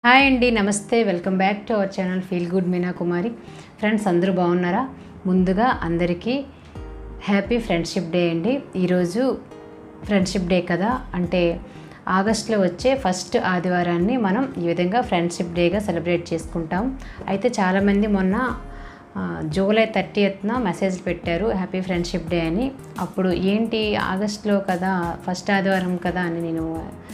hi అండి నమస్తే welcome back to our channel feel good Meena Kumari friends అందరూ బాగున్నారా ముందుగా అందరికీ హ్యాపీ ఫ్రెండ్షిప్ డే అండి ఈరోజు ఫ్రెండ్షిప్ డే కదా అంటే ఆగస్ట్లో వచ్చే ఫస్ట్ ఆదివారాన్ని మనం ఈ విధంగా ఫ్రెండ్షిప్ డేగా సెలబ్రేట్ చేసుకుంటాం అయితే చాలామంది మొన్న ఆ, జూలై థర్టీయత్న మెసేజ్ పెట్టారు హ్యాపీ ఫ్రెండ్షిప్ డే అని అప్పుడు ఏంటి ఆగస్ట్లో కదా ఫస్ట్ ఆదివారం కదా అని నేను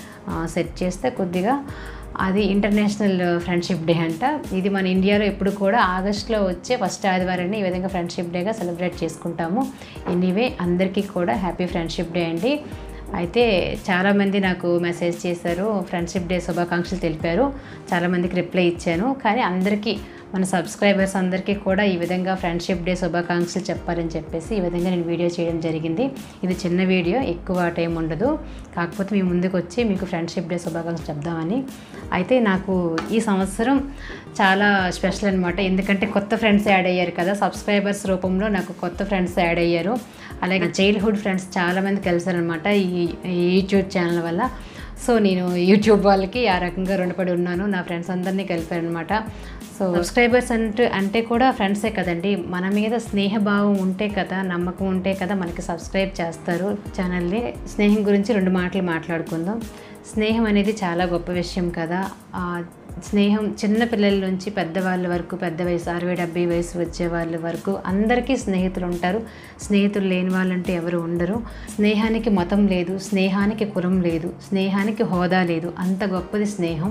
సెట్ చేస్తే కొద్దిగా అది ఇంటర్నేషనల్ ఫ్రెండ్షిప్ డే అంట ఇది మన ఇండియాలో ఎప్పుడు కూడా ఆగస్ట్లో వచ్చే ఫస్ట్ ఆదివారాన్ని ఈ విధంగా ఫ్రెండ్షిప్ డేగా సెలబ్రేట్ చేసుకుంటాము ఎనీవే అందరికీ కూడా హ్యాపీ ఫ్రెండ్షిప్ డే అండి అయితే చాలామంది నాకు మెసేజ్ చేశారు ఫ్రెండ్షిప్ డే శుభాకాంక్షలు తెలిపారు చాలామందికి రిప్లై ఇచ్చాను కానీ అందరికీ మన సబ్స్క్రైబర్స్ అందరికీ కూడా ఈ విధంగా ఫ్రెండ్షిప్ డే శుభాకాంక్షలు చెప్పాలని చెప్పేసి ఈ విధంగా నేను వీడియో చేయడం జరిగింది ఇది చిన్న వీడియో ఎక్కువ టైం ఉండదు కాకపోతే మీ ముందుకు వచ్చి మీకు ఫ్రెండ్షిప్ డే శుభాకాంక్షలు చెప్దామని అయితే నాకు ఈ సంవత్సరం చాలా స్పెషల్ అనమాట ఎందుకంటే కొత్త ఫ్రెండ్స్ యాడ్ అయ్యారు కదా సబ్స్క్రైబర్స్ రూపంలో నాకు కొత్త ఫ్రెండ్స్ యాడ్ అయ్యారు అలాగే చైల్డ్హుడ్ ఫ్రెండ్స్ చాలామంది కలిసారనమాట ఈ ఈ యూట్యూబ్ ఛానల్ వల్ల సో నేను యూట్యూబ్ వాళ్ళకి ఆ రకంగా రుణపడి ఉన్నాను నా ఫ్రెండ్స్ అందరినీ కలిపారనమాట సో సబ్స్క్రైబర్స్ అంటే అంటే కూడా ఫ్రెండ్సే కదండి మన మీద స్నేహభావం ఉంటే కదా నమ్మకం ఉంటే కదా మనకి సబ్స్క్రైబ్ చేస్తారు ఛానల్ని స్నేహం గురించి రెండు మాటలు మాట్లాడుకుందాం స్నేహం అనేది చాలా గొప్ప విషయం కదా ఆ స్నేహం చిన్న పిల్లల నుంచి పెద్దవాళ్ళ వరకు పెద్ద వయసు అరవై డెబ్బై వయసు వచ్చే వాళ్ళ వరకు అందరికీ స్నేహితులు ఉంటారు స్నేహితులు లేని వాళ్ళంటే ఎవరు ఉండరు స్నేహానికి మతం లేదు స్నేహానికి కులం లేదు స్నేహానికి హోదా లేదు అంత గొప్పది స్నేహం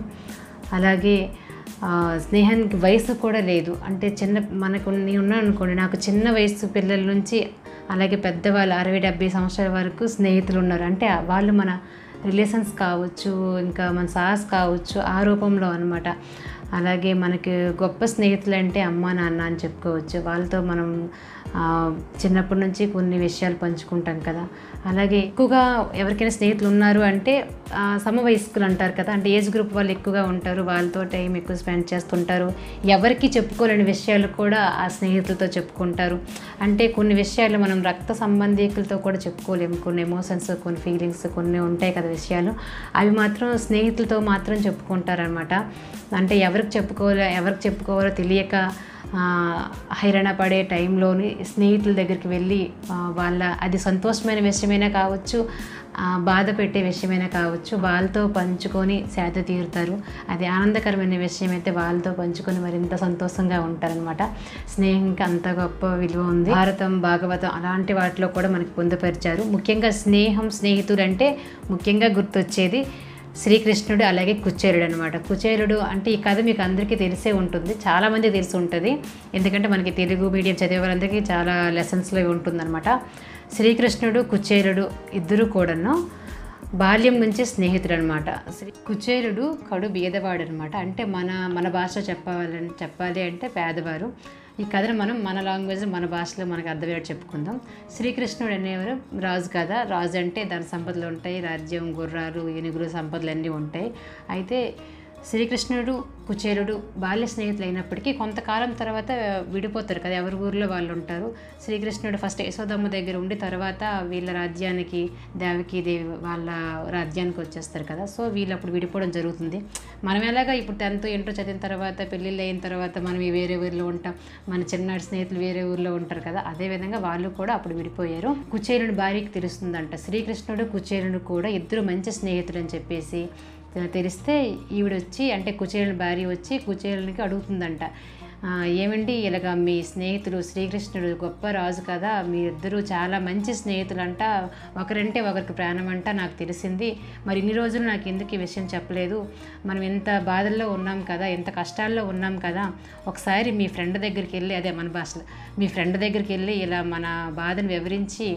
అలాగే ఆ, స్నేహానికి వయసు కూడా లేదు అంటే చిన్న మనకు నేను ఉన్నాను అనుకోండి నాకు చిన్న వయసు పిల్లల నుంచి అలాగే పెద్దవాళ్ళు అరవై డెబ్బై సంవత్సరాల వరకు స్నేహితులు ఉన్నారు అంటే వాళ్ళు మన రిలేషన్స్ కావచ్చు ఇంకా మన సాహస్ కావచ్చు ఆ రూపంలో అనమాట అలాగే మనకి గొప్ప స్నేహితులు అంటే అమ్మ నాన్న అని చెప్పుకోవచ్చు వాళ్ళతో మనం ఆ, చిన్నప్పటి నుంచి కొన్ని విషయాలు పంచుకుంటాం కదా అలాగే ఎక్కువగా ఎవరికైనా స్నేహితులు ఉన్నారు అంటే ఆ, సమవయస్కులు అంటారు కదా అంటే ఏజ్ గ్రూప్ వాళ్ళు ఎక్కువగా ఉంటారు వాళ్ళతో టైం ఎక్కువ స్పెండ్ చేస్తుంటారు ఎవరికి చెప్పుకోలేని విషయాలు కూడా ఆ స్నేహితులతో చెప్పుకుంటారు అంటే కొన్ని విషయాలు మనం రక్త సంబంధికులతో కూడా చెప్పుకోలేము కొన్ని ఎమోషన్స్ కొన్ని ఫీలింగ్స్ కొన్ని ఉంటాయి కదా విషయాలు అవి మాత్రం స్నేహితులతో మాత్రం చెప్పుకుంటారనమాట అంటే ఎవరికి చెప్పుకోవాలో ఎవరికి చెప్పుకోవాలో తెలియక ఆ, హైరాణ పడే టైంలోని స్నేహితుల దగ్గరికి వెళ్ళి ఆ, వాళ్ళ అది సంతోషమైన విషయమైనా కావచ్చు ఆ, బాధ పెట్టే విషయమైనా కావచ్చు వాళ్ళతో పంచుకొని సేద తీరుతారు అది ఆనందకరమైన విషయం అయితే వాళ్ళతో పంచుకొని మరింత సంతోషంగా ఉంటారనమాట స్నేహంకి అంత గొప్ప విలువ ఉంది భారతం భాగవతం అలాంటి వాటిలో కూడా మనకి పొందుపరిచారు ముఖ్యంగా స్నేహం స్నేహితుడు అంటే ముఖ్యంగా గుర్తొచ్చేది శ్రీకృష్ణుడు అలాగే కుచేలుడు అనమాట కుచేలుడు అంటే ఈ కథ మీకు అందరికీ తెలిసే ఉంటుంది చాలామంది తెలిసి ఉంటుంది ఎందుకంటే మనకి తెలుగు మీడియం చదివే వాళ్ళందరికీ చాలా లెసన్స్లో ఉంటుందన్నమాట శ్రీకృష్ణుడు కుచేలుడు ఇద్దరు కూడాను బాల్యం నుంచి స్నేహితుడు అనమాట శ్రీ కుచేలుడు కడు బీదవాడు అనమాట అంటే మన మన భాషలో చెప్పాలని చెప్పాలి అంటే పేదవారు ఈ కథను మనం మన లాంగ్వేజ్ మన భాషలో మనకు అర్థమయ్యేట్టు చెప్పుకుందాం శ్రీకృష్ణుడు అనేవారు రాజు కదా రాజు అంటే దాని సంపదలు ఉంటాయి రాజ్యం గుర్రాలు ఏనుగులు సంపదలు అన్నీ ఉంటాయి అయితే శ్రీకృష్ణుడు కుచేలుడు బాల్య స్నేహితులు అయినప్పటికీ కొంతకాలం తర్వాత విడిపోతారు కదా ఎవరి ఊర్లో వాళ్ళు ఉంటారు శ్రీకృష్ణుడు ఫస్ట్ యశోదమ్మ దగ్గర ఉండి తర్వాత వీళ్ళ రాజ్యానికి దేవకి దేవి వాళ్ళ రాజ్యానికి వచ్చేస్తారు కదా సో వీళ్ళు అప్పుడు విడిపోవడం జరుగుతుంది మనం ఎలాగా ఇప్పుడు టెన్త్ ఇంటర్ చదివిన తర్వాత పెళ్ళిళ్ళు అయిన తర్వాత మనం ఈ వేరే ఊర్లో ఉంటాం మన చిన్ననాటి స్నేహితులు వేరే ఊర్లో ఉంటారు కదా అదే విధంగా వాళ్ళు కూడా అప్పుడు విడిపోయారు కుచేలుడు భార్యకి తెలుస్తుందంట శ్రీకృష్ణుడు కుచేలుడు కూడా ఇద్దరు మంచి స్నేహితులు అని చెప్పేసి తెలిస్తే ఈవిడ వచ్చి అంటే కుచేలుని భార్య వచ్చి కుచేలునికి అడుగుతుందంట "ఆ, ఏమండి ఇలాగ మీ స్నేహితుడు శ్రీకృష్ణుడు గొప్ప రాజు కదా మీరిద్దరూ చాలా మంచి స్నేహితులంట ఒకరంటే ఒకరికి ప్రాణం అంట నాకు తెలిసింది మరి ఇన్ని రోజులు నాకు ఎందుకు ఈ విషయం చెప్పలేదు మనం ఎంత బాధల్లో ఉన్నాం కదా ఎంత కష్టాల్లో ఉన్నాం కదా ఒకసారి మీ ఫ్రెండ్ దగ్గరికి వెళ్ళి అదే మన భాషలో మీ ఫ్రెండ్ దగ్గరికి వెళ్ళి ఇలా మన బాధను వివరించి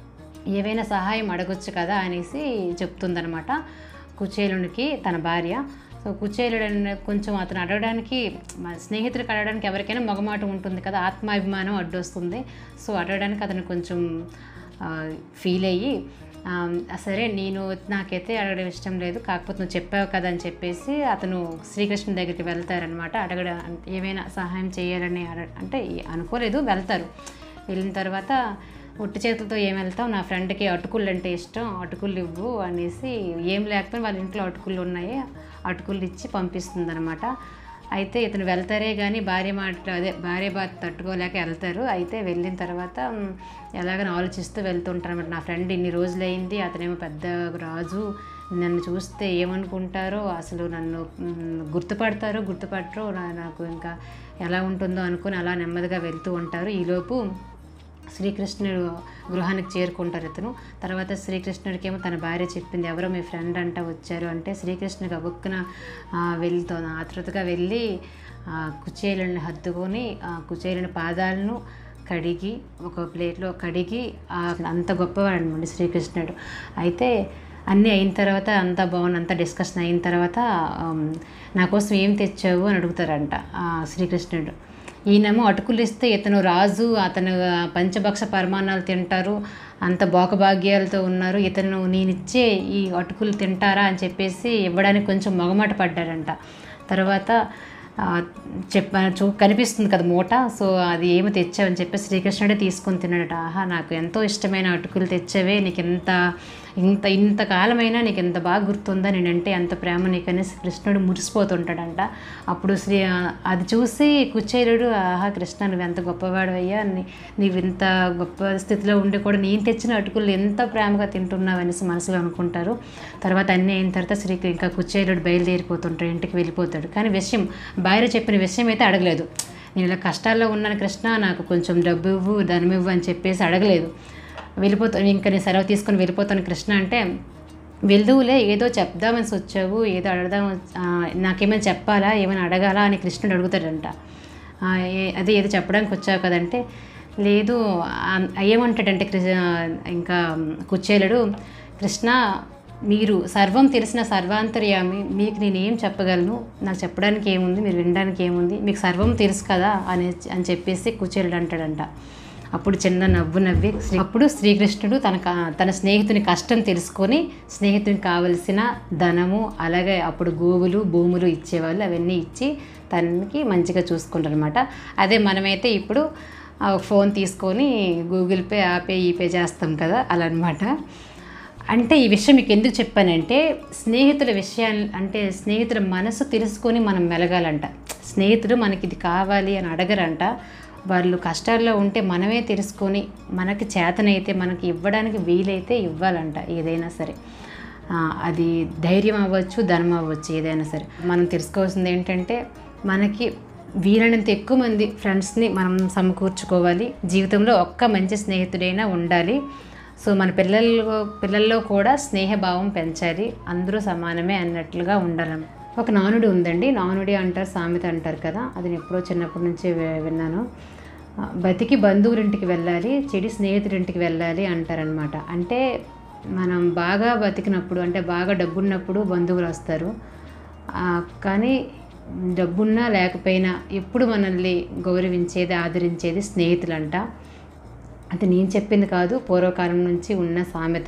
ఏవైనా సహాయం అడగొచ్చు కదా అనేసి చెప్తుందనమాట కుచేలునికి తన భార్య సో కుచేలుడు అనే కొంచెం అతను అడగడానికి మన స్నేహితుడికి అడగడానికి ఎవరికైనా మొగమాట ఉంటుంది కదా ఆత్మాభిమానం అడ్డొస్తుంది సో అడగడానికి అతను కొంచెం ఫీల్ అయ్యి ఆ, సరే నేను నాకైతే అడగడం ఇష్టం లేదు కాకపోతే నువ్వు చెప్పావు కదా అని చెప్పేసి అతను శ్రీకృష్ణుని దగ్గరికి వెళ్తారనమాట అడగడం ఏమైనా సహాయం చేయాలని అడ అంటే అనుకోలేదు వెళ్తారు వెళ్ళిన తర్వాత ఒట్టి చేతులతో ఏం వెళ్తావు నా ఫ్రెండ్కి అటుకులు అంటే ఇష్టం అటుకులు ఇవ్వు అనేసి ఏం లేకపోయినా వాళ్ళ ఇంట్లో అటుకులు ఉన్నాయి అటుకులు ఇచ్చి పంపిస్తుంది అనమాట అయితే ఇతను వెళ్తారే కానీ భార్య మాట అదే భార్య బాధ తట్టుకోలేక వెళ్తారు అయితే వెళ్ళిన తర్వాత మ్, ఎలాగని ఆలోచిస్తూ వెళ్తుంటారు అనమాట నా ఫ్రెండ్ ఇన్ని రోజులైంది అతనేమో పెద్ద రాజు నన్ను చూస్తే ఏమనుకుంటారో అసలు నన్ను మ్, గుర్తుపడతారో గుర్తుపట్టరో నా- నాకు ఇంకా ఎలా ఉంటుందో అనుకుని అలా నెమ్మదిగా వెళ్తూ ఉంటారు ఈలోపు శ్రీకృష్ణుడు గృహానికి చేరుకుంటారు ఇతను తర్వాత శ్రీకృష్ణుడికేమో తన భార్య చెప్పింది ఎవరో మీ ఫ్రెండ్ అంట వచ్చారు అంటే శ్రీకృష్ణుడికి అబుక్కున వెళ్తా ఆతృతగా వెళ్ళి ఆ, కుచేలుని హత్తుకొని ఆ కుచేలుని పాదాలను కడిగి ఒక ప్లేట్లో కడిగి ఆ, అంత గొప్పవాడు అనమాట శ్రీకృష్ణుడు అయితే అన్నీ అయిన తర్వాత అంతా బాగుంది అంతా డిస్కషన్ అయిన తర్వాత ఆమ్, నా కోసం ఏం తెచ్చావు అని అడుగుతారంట ఆ, శ్రీకృష్ణుడు ఈయనేమో అటుకులు ఇస్తే ఇతను రాజు అతను పంచభక్ష పరమాణాలు తింటారు అంత భోగభాగ్యాలతో ఉన్నారు ఇతను నేనిచ్చే ఈ అటుకులు తింటారా అని చెప్పేసి ఇవ్వడానికి కొంచెం మొగమాట పడ్డాడంట తర్వాత ఆ, చెప్ప చూ కనిపిస్తుంది కదా మూట సో అది ఏమి తెచ్చావని చెప్పి శ్రీకృష్ణుడే తీసుకొని తిన్నాడట ఆహా నాకు ఎంతో ఇష్టమైన అటుకులు తెచ్చావే నీకు ఎంత ఇంత ఇంతకాలమైనా నీకు ఎంత బాగా గుర్తుందా నేనంటే ఎంత ప్రేమ నీకని కృష్ణుడు మురిసిపోతుంటాడంట అప్పుడు శ్రీ అది చూసి కుచేరుడు ఆహా కృష్ణ నువ్వు ఎంత గొప్పవాడవయ్యా నీ- నీవు ఇంత గొప్ప స్థితిలో ఉండి కూడా నేను తెచ్చిన అటుకులు ఎంత ప్రేమగా తింటున్నావు అనేసి మనసులో అనుకుంటారు తర్వాత అన్నీ అయిన తర్వాత శ్రీ ఇంకా కుచేరుడు బయలుదేరిపోతుంటాడు ఇంటికి వెళ్ళిపోతాడు కానీ విషయం బయట చెప్పిన విషయం అయితే అడగలేదు నేను ఇలా కష్టాల్లో ఉన్నాను కృష్ణ నాకు కొంచెం డబ్బు ఇవ్వు ధనం ఇవ్వు అని చెప్పేసి అడగలేదు వెళ్ళిపోతాను ఇంకా నేను సెలవు తీసుకొని వెళ్ళిపోతాను కృష్ణ అంటే వెళ్దువులే ఏదో చెప్దామని వచ్చావు ఏదో అడగదాం ఆ, నాకేమైనా చెప్పాలా ఏమైనా అడగాలా అని కృష్ణుడు అడుగుతాడంట ఆ, ఏ- అదే ఏదో చెప్పడానికి వచ్చావు కదంటే లేదు ఆ, ఏమంటాడంటే కృష్ణ ఇంకా కుచేలుడు కృష్ణ మీరు సర్వం తెలిసిన సర్వాంతర్యామి మీకు నేను ఏం చెప్పగలను నాకు చెప్పడానికి ఏముంది మీరు వినడానికి ఏముంది మీకు సర్వం తెలుసు కదా అని అని చెప్పేసి కుచేలుడు అంటాడంట అప్పుడు చిన్న నవ్వు నవ్వి శ్రీ- అప్పుడు శ్రీకృష్ణుడు తన క- తన స్నేహితుని కష్టం తెలుసుకొని స్నేహితునికి కావలసిన ధనము అలాగే అప్పుడు గోవులు భూములు ఇచ్చేవాళ్ళు అవన్నీ ఇచ్చి తనకి మంచిగా చూసుకుంటారు అనమాట అదే మనమైతే ఇప్పుడు ఆ ఫోన్ తీసుకొని గూగుల్ పే ఆ పే ఈ పే చేస్తాం కదా అలా అనమాట అంటే ఈ విషయం మీకు ఎందుకు చెప్పానంటే స్నేహితుల విషయాలు అంటే స్నేహితుల మనసు తెలుసుకొని మనం మెలగాలంట స్నేహితుడు మనకి ఇది కావాలి అని అడగరంట వాళ్ళు కష్టాల్లో ఉంటే మనమే తెలుసుకొని మనకి చేతనైతే మనకి ఇవ్వడానికి వీలైతే ఇవ్వాలంట ఏదైనా సరే ఆ, అది ధైర్యం అవ్వచ్చు ధనం అవ్వచ్చు ఏదైనా సరే మనం తెలుసుకోవాల్సింది ఏంటంటే మనకి వీలైనంత ఎక్కువ మంది ఫ్రెండ్స్ని మనం సమకూర్చుకోవాలి జీవితంలో ఒక్క మంచి స్నేహితుడైనా ఉండాలి సో మన పిల్లల్లో పిల్లల్లో కూడా స్నేహభావం పెంచాలి అందరూ సమానమే అన్నట్లుగా ఉండాలి ఒక నానుడి ఉందండి నానుడి అంటారు సామెత అంటారు కదా అది నేను ఎప్పుడో చిన్నప్పటి నుంచి వి- విన్నాను ఆ, బతికి బంధువురింటికి వెళ్ళాలి చెడి స్నేహితుడింటికి వెళ్ళాలి అంటారనమాట అంటే మనం బాగా బతికినప్పుడు అంటే బాగా డబ్బున్నప్పుడు బంధువులు వస్తారు ఆ, కానీ డబ్బున్నా లేకపోయినా ఎప్పుడు మనల్ని గౌరవించేది ఆదరించేది స్నేహితులంట అది నేను చెప్పింది కాదు పూర్వకాలం నుంచి ఉన్న సామెత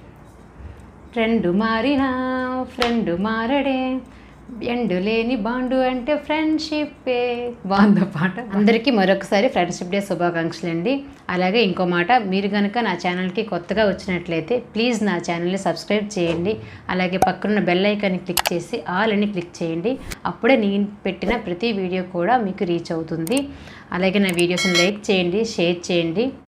ఫ్రెండ్ మారినా ఫ్రెండ్ మారడే ఎండు లేని బాండు అంటే ఫ్రెండ్షిప్పే బాగుంది పాట అందరికీ మరొకసారి ఫ్రెండ్షిప్ డే శుభాకాంక్షలు అండి అలాగే ఇంకో మాట మీరు కనుక నా ఛానల్కి కొత్తగా వచ్చినట్లయితే ప్లీజ్ నా ఛానల్ని సబ్స్క్రైబ్ చేయండి అలాగే పక్కన బెల్ ఐకాన్ని క్లిక్ చేసి ఆల్ అని క్లిక్ చేయండి అప్పుడే నేను పెట్టిన ప్రతి వీడియో కూడా మీకు రీచ్ అవుతుంది అలాగే నా వీడియోస్ని లైక్ చేయండి షేర్ చేయండి